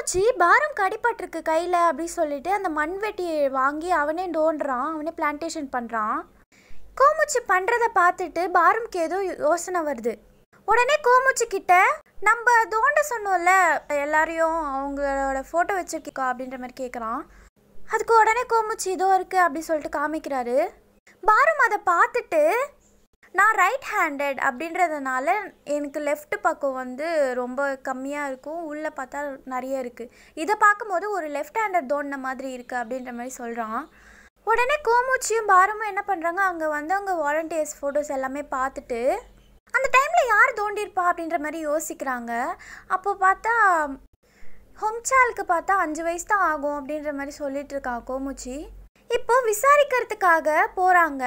கோமுச்சி பாரம் கடிப்பட்டிருக்கு கையில் அப்படி சொல்லிட்டு அந்த மண்வெட்டியை வாங்கி அவனே தோண்டுறான் அவனே பிளான்டேஷன் பண்ணுறான் கோமுச்சி பண்ணுறத பார்த்துட்டு பாரம்க்கு ஏதோ யோசனை வருது உடனே கோமுச்சி கிட்ட நம்ம தோண்ட சொன்னோம்ல எல்லாரையும் அவங்களோட ஃபோட்டோ வச்சிருக்கா அப்படின்ற மாதிரி கேட்குறான் அதுக்கு உடனே கோமுச்சி இதோ இருக்குது அப்படி சொல்லிட்டு காமிக்கிறாரு பாரம் அதை பார்த்துட்டு நான் ரைட் ஹேண்டட் அப்படின்றதுனால எனக்கு லெஃப்ட் பக்கம் வந்து ரொம்ப கம்மியாக இருக்கும் உள்ளே பார்த்தா நிறைய இருக்குது இதை பார்க்கும்போது ஒரு லெஃப்ட் ஹேண்டட் தோண்டின மாதிரி இருக்குது அப்படின்ற மாதிரி சொல்கிறான் உடனே கோமுச்சியும் பாரமும் என்ன பண்ணுறாங்க அங்கே வந்து அவங்க வாலண்டியர்ஸ் ஃபோட்டோஸ் எல்லாமே பார்த்துட்டு அந்த டைமில் யார் தோண்டியிருப்பா அப்படின்ற மாதிரி யோசிக்கிறாங்க அப்போ பார்த்தா ஹொம்சாலுக்கு பார்த்தா அஞ்சு வயசு தான் ஆகும் அப்படின்ற மாதிரி சொல்லிட்டு இருக்கான் கோமுச்சி இப்போ விசாரிக்கிறதுக்காக போகிறாங்க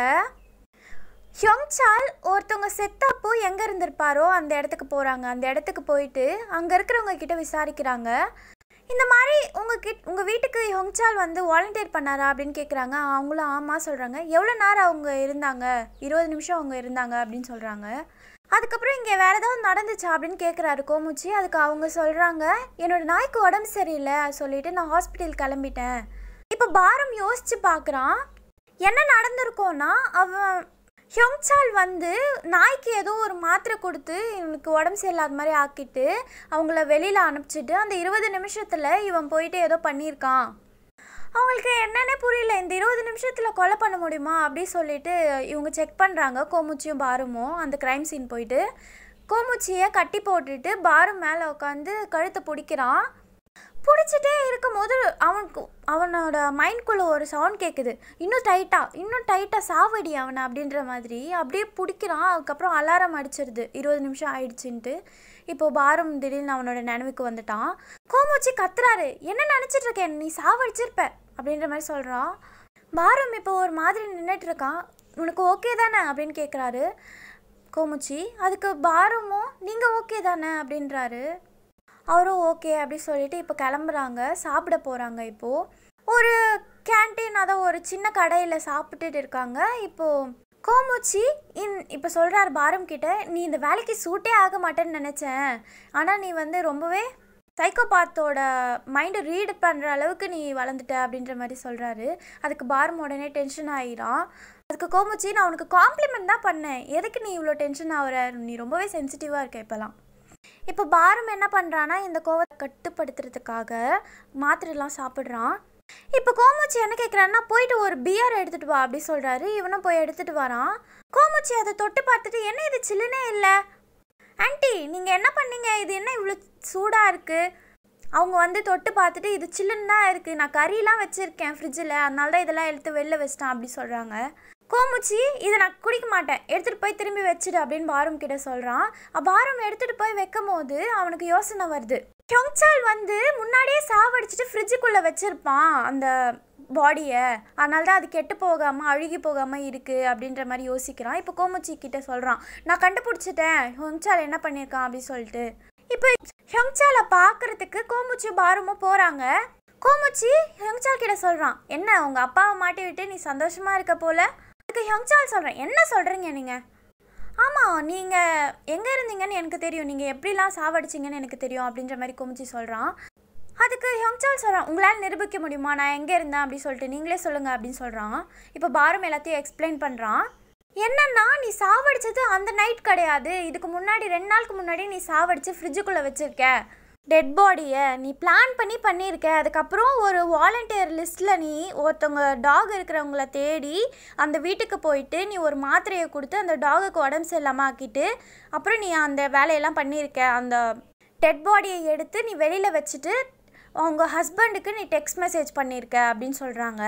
ஹியோங்சால் ஒருத்தவங்க செத்தப்போ எங்கே இருந்திருப்பாரோ அந்த இடத்துக்கு போகிறாங்க அந்த இடத்துக்கு போயிட்டு அங்கே இருக்கிறவங்க கிட்ட விசாரிக்கிறாங்க இந்த மாதிரி உங்கள் கிட் உங்கள் வீட்டுக்கு ஹொங்சால் வந்து வாலண்டியர் பண்ணாரா அப்படின்னு கேட்குறாங்க அவங்களும் ஆமாம் சொல்கிறாங்க எவ்வளோ நேரம் அவங்க இருந்தாங்க இருபது நிமிஷம் அவங்க இருந்தாங்க அப்படின்னு சொல்கிறாங்க அதுக்கப்புறம் இங்கே வேறு ஏதாவது நடந்துச்சா அப்படின்னு கேட்குறாரு கோமுச்சி அதுக்கு அவங்க சொல்கிறாங்க என்னோட நாய்க்கு உடம்பு சரியில்லை சொல்லிட்டு நான் ஹாஸ்பிட்டல் கிளம்பிட்டேன் இப்போ பாரம் யோசிச்சு பார்க்குறான் என்ன நடந்திருக்கோன்னா அவன் ஹியோங்சால் வந்து நாய்க்கு ஏதோ ஒரு மாத்திரை கொடுத்து இவனுக்கு உடம்பு சரியில்லாத மாதிரி ஆக்கிட்டு அவங்கள வெளியில் அனுப்பிச்சிட்டு அந்த இருபது நிமிஷத்தில் இவன் போயிட்டு ஏதோ பண்ணியிருக்கான் அவங்களுக்கு என்னன்னே புரியல இந்த இருபது நிமிஷத்தில் கொலை பண்ண முடியுமா அப்படி சொல்லிட்டு இவங்க செக் பண்ணுறாங்க கோமுச்சியும் பாருமும் அந்த க்ரைம் சீன் போயிட்டு கோமுச்சியை கட்டி போட்டுட்டு பாரு மேலே உட்காந்து கழுத்தை பிடிக்கிறான் பிடிச்சிட்டே இருக்கும்போது அவனுக்கு அவனோட மைண்ட்குள்ளே ஒரு சவுண்ட் கேட்குது இன்னும் டைட்டாக இன்னும் டைட்டாக சாவடி அவனை அப்படின்ற மாதிரி அப்படியே பிடிக்கிறான் அதுக்கப்புறம் அலாரம் அடிச்சிருது இருபது நிமிஷம் ஆயிடுச்சுன்ட்டு இப்போது பாரம் திடீர்னு அவனோட நினைவுக்கு வந்துட்டான் கோமுச்சி கத்துறாரு என்ன நினச்சிட்டு இருக்கேன் நீ சாவடிச்சிருப்ப அப்படின்ற மாதிரி சொல்கிறான் பாரம் இப்போ ஒரு மாதிரி நின்றுட்டு இருக்கான் உனக்கு ஓகே தானே அப்படின்னு கேட்குறாரு கோமுச்சி அதுக்கு பாரமும் நீங்கள் ஓகே தானே அப்படின்றாரு அவரும் ஓகே அப்படி சொல்லிட்டு இப்போ கிளம்புறாங்க சாப்பிட போகிறாங்க இப்போது ஒரு கேன்டீன் அதான் ஒரு சின்ன கடையில் சாப்பிட்டுட்டு இருக்காங்க இப்போது கோமுச்சி இன் இப்போ சொல்கிறார் பாரம் கிட்ட நீ இந்த வேலைக்கு சூட்டே ஆக மாட்டேன்னு நினச்சேன் ஆனால் நீ வந்து ரொம்பவே சைக்கோபாத்தோட மைண்டை ரீட் பண்ணுற அளவுக்கு நீ வளர்ந்துட்ட அப்படின்ற மாதிரி சொல்கிறாரு அதுக்கு பாரம் உடனே டென்ஷன் ஆகிடான் அதுக்கு கோமுச்சி நான் உனக்கு காம்ப்ளிமெண்ட் தான் பண்ணேன் எதுக்கு நீ இவ்வளோ டென்ஷன் ஆகிற நீ ரொம்பவே சென்சிட்டிவாக இருக்க இப்போலாம் இப்போ பாரம் என்ன பண்ணுறான்னா இந்த கோவத்தை கட்டுப்படுத்துறதுக்காக மாத்திரைலாம் சாப்பிட்றான் இப்போ கோமுச்சி என்ன கேட்குறான்னா போயிட்டு ஒரு பியர் எடுத்துகிட்டு வா அப்படி சொல்கிறாரு இவனும் போய் எடுத்துகிட்டு வரான் கோமுச்சி அதை தொட்டு பார்த்துட்டு என்ன இது சில்லுனே இல்லை ஆன்ட்டி நீங்கள் என்ன பண்ணீங்க இது என்ன இவ்வளோ சூடாக இருக்குது அவங்க வந்து தொட்டு பார்த்துட்டு இது சில்லுன்னு தான் இருக்குது நான் கறியெலாம் வச்சுருக்கேன் ஃப்ரிட்ஜில் அதனால தான் இதெல்லாம் எடுத்து வெளில வச்சிட்டேன் அப்படி சொல்கிறாங்க கோமுச்சி இதை நான் குடிக்க மாட்டேன் எடுத்துகிட்டு போய் திரும்பி வச்சிடு அப்படின்னு பாரம் கிட்ட சொல்கிறான் பாரம் எடுத்துகிட்டு போய் வைக்கும் போது அவனுக்கு யோசனை வருது கியோங்சால் வந்து முன்னாடியே சாவடிச்சிட்டு ஃப்ரிட்ஜுக்குள்ளே வச்சுருப்பான் அந்த பாடியை அதனால தான் அது கெட்டு போகாமல் அழுகி போகாமல் இருக்குது அப்படின்ற மாதிரி யோசிக்கிறான் இப்போ கோமுச்சி கிட்ட சொல்கிறான் நான் கண்டுபிடிச்சிட்டேன் ஹொங்சால் என்ன பண்ணியிருக்கான் அப்படின்னு சொல்லிட்டு இப்போ ஹெங்சாலை பார்க்குறதுக்கு கோமுச்சி பாரமும் போகிறாங்க கோமுச்சி ஹெங்சால் கிட்ட சொல்கிறான் என்ன உங்கள் அப்பாவை மாட்டி விட்டு நீ சந்தோஷமாக இருக்க போல அதுக்கு ஹெங்சால் சொல்கிறேன் என்ன சொல்கிறீங்க நீங்கள் ஆமாம் நீங்கள் எங்கே இருந்தீங்கன்னு எனக்கு தெரியும் நீங்கள் எப்படிலாம் சாவடிச்சிங்கன்னு எனக்கு தெரியும் அப்படின்ற மாதிரி கோமுச்சி சொல்கிறான் அதுக்கு ஹெங்சால் சொல்கிறான் உங்களால் நிரூபிக்க முடியுமா நான் எங்கே இருந்தேன் அப்படின்னு சொல்லிட்டு நீங்களே சொல்லுங்கள் அப்படின்னு சொல்கிறான் இப்போ பாரம் எல்லாத்தையும் எக்ஸ்பிளைன் பண்ணுறான் என்னன்னா நீ சாவடிச்சது அந்த நைட் கிடையாது இதுக்கு முன்னாடி ரெண்டு நாளுக்கு முன்னாடி நீ சாவடிச்சு ஃப்ரிட்ஜுக்குள்ளே வச்சுருக்க டெட் பாடியை நீ பிளான் பண்ணி பண்ணியிருக்க அதுக்கப்புறம் ஒரு வாலண்டியர் லிஸ்ட்டில் நீ ஒருத்தவங்க டாக் இருக்கிறவங்கள தேடி அந்த வீட்டுக்கு போயிட்டு நீ ஒரு மாத்திரையை கொடுத்து அந்த டாகுக்கு உடம்பு சரியில்லாமல் ஆக்கிட்டு அப்புறம் நீ அந்த வேலையெல்லாம் பண்ணியிருக்க அந்த டெட் பாடியை எடுத்து நீ வெளியில் வச்சுட்டு உங்கள் ஹஸ்பண்டுக்கு நீ டெக்ஸ்ட் மெசேஜ் பண்ணியிருக்க அப்படின்னு சொல்கிறாங்க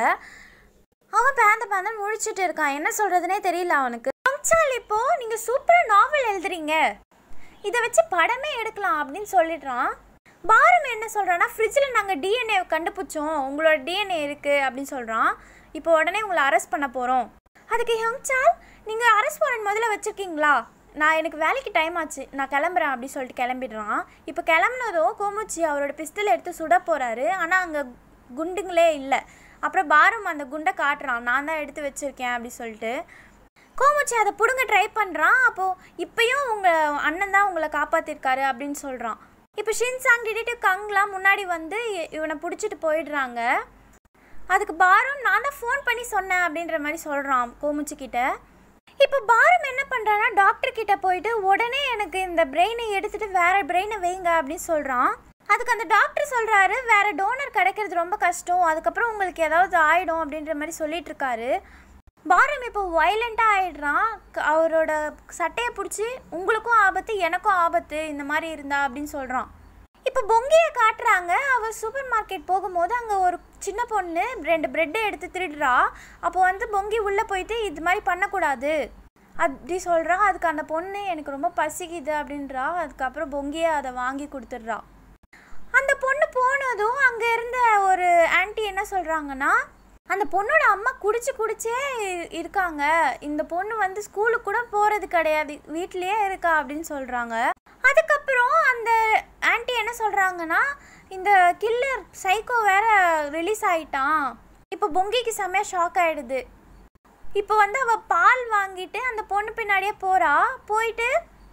அவன் பேந்த பேந்த முழிச்சிட்டு இருக்கான் என்ன சொல்கிறதுனே தெரியல அவனுக்கு அம்சால் இப்போ நீங்கள் சூப்பராக நாவல் எழுதுறீங்க இதை வச்சு படமே எடுக்கலாம் அப்படின்னு சொல்லிடுறான் பாரம் என்ன சொல்கிறான்னா ஃப்ரிட்ஜில் நாங்கள் டிஎன்ஏ கண்டுபிடிச்சோம் உங்களோட டிஎன்ஏ இருக்குது அப்படின்னு சொல்கிறான் இப்போ உடனே உங்களை அரெஸ்ட் பண்ண போகிறோம் அதுக்கு ஹங்சால் நீங்கள் அரெஸ்ட் வாரண்ட் முதல்ல வச்சுருக்கீங்களா நான் எனக்கு வேலைக்கு டைம் ஆச்சு நான் கிளம்புறேன் அப்படின்னு சொல்லிட்டு கிளம்பிடுறான் இப்போ கிளம்புனதோ கோமுச்சி அவரோட பிஸ்டல் எடுத்து சுட போகிறாரு ஆனால் அங்கே குண்டுங்களே இல்லை அப்புறம் பாரம் அந்த குண்டை காட்டுறான் நான் தான் எடுத்து வச்சுருக்கேன் அப்படி சொல்லிட்டு கோமுச்சி அதை பிடுங்க ட்ரை பண்ணுறான் அப்போது இப்போயும் உங்கள் அண்ணன் தான் உங்களை காப்பாற்றிருக்காரு அப்படின்னு சொல்கிறான் இப்போ ஷின்சாங் டிடெக்டிவ் கங்லாம் முன்னாடி வந்து இ- இவனை பிடிச்சிட்டு போயிடுறாங்க அதுக்கு பாரும் நான் தான் ஃபோன் பண்ணி சொன்னேன் அப்படின்ற மாதிரி சொல்கிறான் கோமுச்சி கிட்ட இப்போ பாரம் என்ன பண்ணுறான்னா டாக்டர் கிட்ட போயிட்டு உடனே எனக்கு இந்த பிரெயினை எடுத்துட்டு வேற பிரெயினை வைங்க அப்படின்னு சொல்கிறான் அதுக்கு அந்த டாக்டர் சொல்கிறாரு வேற டோனர் கிடைக்கிறது ரொம்ப கஷ்டம் அதுக்கப்புறம் உங்களுக்கு ஏதாவது ஆயிடும் அப்படின்ற மாதிரி சொல்லிட்டு இருக்காரு பாரம் இப்போ வயலண்ட்டாக ஆயிடுறான் க- அவரோட சட்டையை பிடிச்சி உங்களுக்கும் ஆபத்து எனக்கும் ஆபத்து இந்த மாதிரி இருந்தா அப்படின்னு சொல்கிறான் இப்போ பொங்கியை காட்டுறாங்க அவள் சூப்பர் மார்க்கெட் போகும்போது அங்கே ஒரு சின்ன பொண்ணு ரெண்டு பிரெட்டை எடுத்து திருடுறா அப்போ வந்து பொங்கி உள்ளே போயிட்டு இது மாதிரி பண்ணக்கூடாது அப்படி சொல்கிறா அதுக்கு அந்த பொண்ணு எனக்கு ரொம்ப பசிக்குது அப்படின்றா அதுக்கப்புறம் பொங்கியை அதை வாங்கி கொடுத்துட்றா அந்த பொண்ணு போனதும் அங்கே இருந்த ஒரு ஆன்ட்டி என்ன சொல்கிறாங்கன்னா அந்த பொண்ணோட அம்மா குடிச்சு குடிச்சே இ- இருக்காங்க இந்த பொண்ணு வந்து ஸ்கூலுக்கு கூட போகிறது கிடையாது வீட்டிலேயே இருக்கா அப்படின்னு சொல்கிறாங்க அதுக்கப்புறம் அந்த ஆன்ட்டி என்ன சொல்கிறாங்கன்னா இந்த கில்லர் சைக்கோ வேற ரிலீஸ் ஆயிட்டான் இப்போ பொங்கிக்கு செம்மையாக ஷாக் ஆயிடுது இப்போ வந்து அவ பால் வாங்கிட்டு அந்த பொண்ணு பின்னாடியே போறா போயிட்டு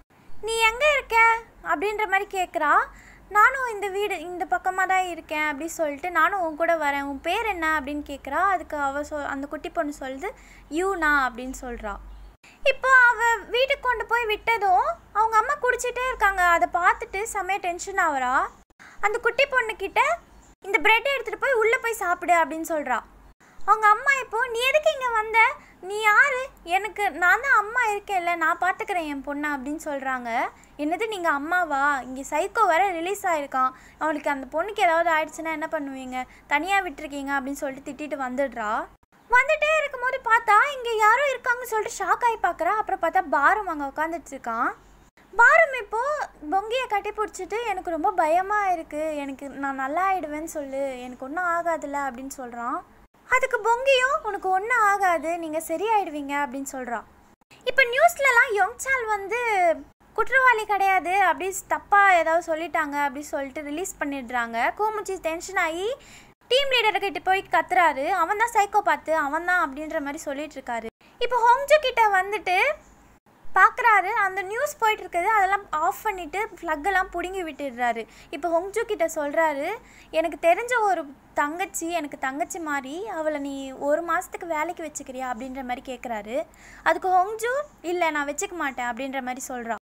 நீ எங்க இருக்க அப்படின்ற மாதிரி கேட்குறா நானும் இந்த வீடு இந்த பக்கமாக தான் இருக்கேன் அப்படி சொல்லிட்டு நானும் உன் கூட வரேன் உன் பேர் என்ன அப்படின்னு கேட்குறா அதுக்கு அவ சொல் அந்த குட்டி பொண்ணு சொல்லுது யூனா அப்படின்னு சொல்கிறா இப்போ அவ வீட்டுக்கு கொண்டு போய் விட்டதும் அவங்க அம்மா குடிச்சிட்டே இருக்காங்க அதை பார்த்துட்டு செம்மைய டென்ஷன் ஆகுறா அந்த குட்டி பொண்ணுக்கிட்ட இந்த பிரெட்டை எடுத்துகிட்டு போய் உள்ளே போய் சாப்பிடு அப்படின்னு சொல்கிறா அவங்க அம்மா இப்போ நீ எதுக்கு இங்கே வந்த நீ யாரு எனக்கு நான் தான் அம்மா இருக்கேன்ல நான் பார்த்துக்கிறேன் என் பொண்ணை அப்படின்னு சொல்கிறாங்க என்னது நீங்கள் அம்மாவா இங்கே சைக்கோ வேற ரிலீஸ் ஆயிருக்கான் அவளுக்கு அந்த பொண்ணுக்கு ஏதாவது ஆயிடுச்சுன்னா என்ன பண்ணுவீங்க தனியாக விட்டுருக்கீங்க அப்படின்னு சொல்லிட்டு திட்டிட்டு வந்துடுறா வந்துட்டே இருக்கும்போது பார்த்தா இங்கே யாரோ இருக்காங்கன்னு சொல்லிட்டு ஷாக் ஆகி பார்க்குறா அப்புறம் பார்த்தா பாரம் அங்கே உட்காந்துட்டு இருக்கான் பாரம் இப்போ பொங்கியை கட்டி பிடிச்சிட்டு எனக்கு ரொம்ப பயமாக இருக்குது எனக்கு நான் நல்லா ஆயிடுவேன்னு சொல்லு எனக்கு ஒன்றும் ஆகாதுல்ல அப்படின்னு சொல்கிறான் அதுக்கு பொங்கியும் உனக்கு ஒன்றும் ஆகாது நீங்கள் சரியாயிடுவீங்க அப்படின்னு சொல்கிறான் இப்போ நியூஸ்லலாம் யொங்சால் வந்து குற்றவாளி கிடையாது அப்படி தப்பாக ஏதாவது சொல்லிட்டாங்க அப்படி சொல்லிட்டு ரிலீஸ் பண்ணிடுறாங்க கோமுச்சி டென்ஷன் ஆகி டீம் லீடர் கிட்ட போய் கத்துறாரு அவன் தான் சைக்கோ பார்த்து அவன் தான் அப்படின்ற மாதிரி சொல்லிட்டு இருக்காரு இப்போ ஹோங்ஜோ கிட்ட வந்துட்டு பார்க்குறாரு அந்த நியூஸ் போயிட்டு இருக்குது அதெல்லாம் ஆஃப் பண்ணிட்டு plug எல்லாம் பிடுங்கி விட்டுடுறாரு இப்போ ஹொங்ஜு கிட்ட சொல்கிறாரு எனக்கு தெரிஞ்ச ஒரு தங்கச்சி எனக்கு தங்கச்சி மாதிரி அவளை நீ ஒரு மாதத்துக்கு வேலைக்கு வச்சுக்கிறியா அப்படின்ற மாதிரி கேட்குறாரு அதுக்கு ஹொங்ஜு இல்லை நான் வச்சுக்க மாட்டேன் அப்படின்ற மாதிரி சொல்கிறா